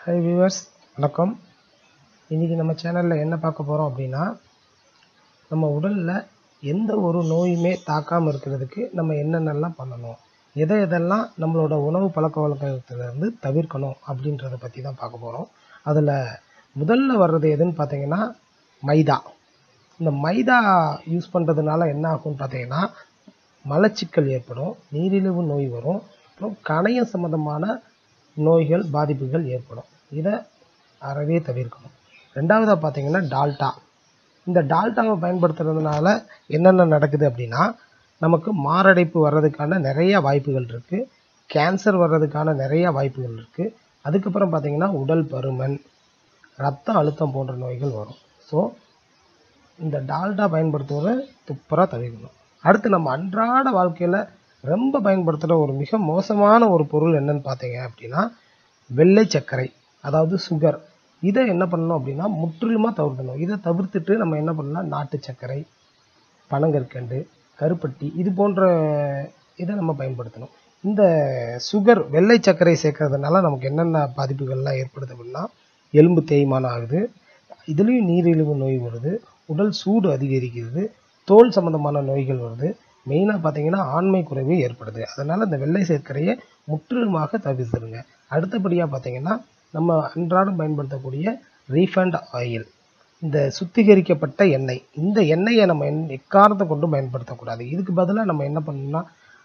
high viewers வணக்கம் இன்றைக்கி நம்ம சேனலில் என்ன பார்க்க போகிறோம் அப்படின்னா நம்ம உடலில் எந்த ஒரு நோயுமே தாக்காமல் இருக்கிறதுக்கு நம்ம என்னென்னலாம் பண்ணணும் எதை எதெல்லாம் நம்மளோட உணவு பழக்க வழக்கத்திலேருந்து தவிர்க்கணும் அப்படின்றத பற்றி தான் பார்க்க போகிறோம் அதில் முதல்ல வர்றது எதுன்னு பார்த்தீங்கன்னா மைதா இந்த மைதா யூஸ் பண்ணுறதுனால என்ன ஆகும்னு பார்த்தீங்கன்னா மலச்சிக்கல் ஏற்படும் நீரிழிவு நோய் வரும் அப்புறம் கணையம் சம்மந்தமான நோய்கள் பாதிப்புகள் ஏற்படும் இதை அறவே தவிர்க்கணும் ரெண்டாவதாக பார்த்தீங்கன்னா டால்டா இந்த டால்டாவை பயன்படுத்துறதுனால என்னென்ன நடக்குது அப்படின்னா நமக்கு மாரடைப்பு வர்றதுக்கான நிறைய வாய்ப்புகள் இருக்குது கேன்சர் வர்றதுக்கான நிறைய வாய்ப்புகள் இருக்குது அதுக்கப்புறம் பார்த்தீங்கன்னா உடல் பருமன் ரத்த அழுத்தம் போன்ற நோய்கள் வரும் ஸோ இந்த டால்டா பயன்படுத்துவதை துப்பராக தவிர்க்கணும் அடுத்து நம்ம அன்றாட வாழ்க்கையில் ரொம்ப பயன்படுத்துகிற ஒரு மிக மோசமான ஒரு பொருள் என்னன்னு பார்த்தீங்க அப்படின்னா வெள்ளை சர்க்கரை அதாவது சுகர் இதை என்ன பண்ணணும் அப்படின்னா முற்றிலுமாக தவிர்க்கணும் இதை தவிர்த்துட்டு நம்ம என்ன பண்ணலாம் நாட்டு சர்க்கரை பனங்கற்கண்டு கருப்பட்டி இது போன்ற இதை நம்ம பயன்படுத்தணும் இந்த சுகர் வெள்ளை சர்க்கரை சேர்க்கறதுனால நமக்கு என்னென்ன பாதிப்புகள்லாம் ஏற்படுது அப்படின்னா எலும்பு தேய்மானம் ஆகுது இதுலேயும் நீரிழிவு நோய் வருது உடல் சூடு அதிகரிக்கிறது தோல் சம்பந்தமான நோய்கள் வருது மெயினாக பார்த்தீங்கன்னா ஆண்மை குறைவு ஏற்படுது அதனால் இந்த வெள்ளை சர்க்கரையை முற்றிலுமாக தவிர்த்துருங்க அடுத்தபடியாக பார்த்தீங்கன்னா நம்ம அன்றாடம் பயன்படுத்தக்கூடிய ரீஃபண்ட் ஆயில் இந்த சுத்திகரிக்கப்பட்ட எண்ணெய் இந்த எண்ணெயை நம்ம என் எக்காரணத்தை கொண்டும் பயன்படுத்தக்கூடாது இதுக்கு பதிலாக நம்ம என்ன பண்ணணும்னா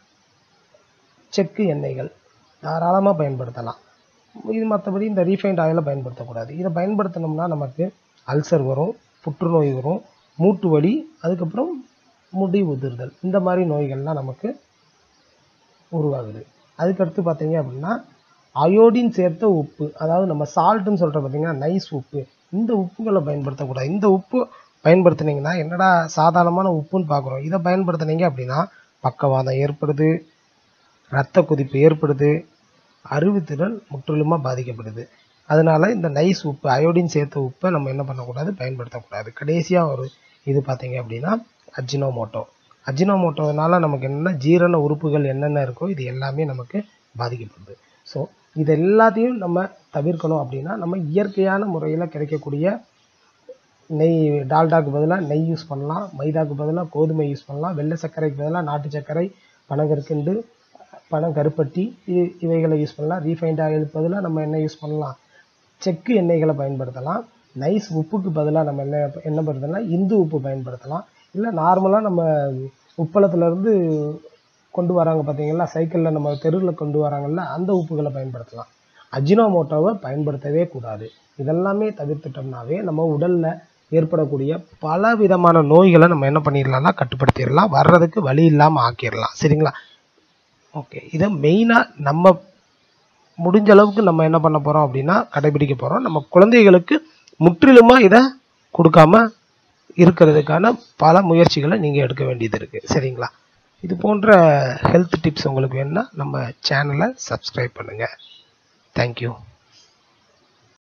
செக்கு எண்ணெய்கள் தாராளமாக பயன்படுத்தலாம் இது மற்றபடி இந்த ரீஃபைண்ட் ஆயிலை பயன்படுத்தக்கூடாது இதை பயன்படுத்தினோம்னா நமக்கு அல்சர் வரும் புற்றுநோய் வரும் மூட்டு வலி அதுக்கப்புறம் முடி உதிர்தல் இந்த மாதிரி நோய்கள்லாம் நமக்கு உருவாகுது அதுக்கடுத்து பார்த்தீங்க அப்படின்னா அயோடின் சேர்த்த உப்பு அதாவது நம்ம சால்ட்டுன்னு சொல்கிற பார்த்தீங்கன்னா நைஸ் உப்பு இந்த உப்புகளை பயன்படுத்தக்கூடாது இந்த உப்பு பயன்படுத்துனீங்கன்னா என்னடா சாதாரணமான உப்புன்னு பார்க்குறோம் இதை பயன்படுத்துனீங்க அப்படின்னா பக்கவாதம் ஏற்படுது இரத்த கொதிப்பு ஏற்படுது அறிவுத்திறன் முற்றிலுமாக பாதிக்கப்படுது அதனால இந்த நைஸ் உப்பு அயோடின் சேர்த்த உப்பை நம்ம என்ன பண்ணக்கூடாது பயன்படுத்தக்கூடாது கடைசியாக ஒரு இது பார்த்தீங்க அப்படின்னா அஜினோமோட்டோ அஜினோமோட்டோனால நமக்கு என்னென்ன ஜீரண உறுப்புகள் என்னென்ன இருக்கோ இது எல்லாமே நமக்கு பாதிக்கப்படுது ஸோ இது எல்லாத்தையும் நம்ம தவிர்க்கணும் அப்படின்னா நம்ம இயற்கையான முறையில் கிடைக்கக்கூடிய நெய் டால்டாக்கு பதிலாக நெய் யூஸ் பண்ணலாம் மைதாக்கு பதிலாக கோதுமை யூஸ் பண்ணலாம் வெள்ளை சர்க்கரைக்கு பதிலாக நாட்டு சர்க்கரை பனங்கற்கண்டு பனம் கருப்பட்டி இது இவைகளை யூஸ் பண்ணலாம் ரீஃபைண்ட் ஆயிலுக்கு பதிலாக நம்ம என்ன யூஸ் பண்ணலாம் செக்கு எண்ணெய்களை பயன்படுத்தலாம் நைஸ் உப்புக்கு பதிலாக நம்ம என்ன என்ன பண்ணுறதுனா இந்து உப்பு பயன்படுத்தலாம் இல்லை நார்மலாக நம்ம உப்பளத்துலேருந்து கொண்டு வராங்க பார்த்தீங்களா சைக்கிளில் நம்ம தெருவில் கொண்டு வராங்கல்ல அந்த உப்புகளை பயன்படுத்தலாம் அஜினோமோட்டோவை பயன்படுத்தவே கூடாது இதெல்லாமே தவிர்த்துட்டோம்னாவே நம்ம உடலில் ஏற்படக்கூடிய பல விதமான நோய்களை நம்ம என்ன பண்ணிடலாம்னா கட்டுப்படுத்திடலாம் வர்றதுக்கு வழி இல்லாமல் ஆக்கிடலாம் சரிங்களா ஓகே இதை மெயினாக நம்ம முடிஞ்ச அளவுக்கு நம்ம என்ன பண்ண போகிறோம் அப்படின்னா கடைபிடிக்க போகிறோம் நம்ம குழந்தைகளுக்கு முற்றிலுமாக இதை கொடுக்காம இருக்கிறதுக்கான பல முயற்சிகளை நீங்கள் எடுக்க வேண்டியது இருக்குது சரிங்களா இது போன்ற ஹெல்த் டிப்ஸ் உங்களுக்கு வேணும்னா நம்ம சேனலை சப்ஸ்கிரைப் பண்ணுங்கள் தேங்க்யூ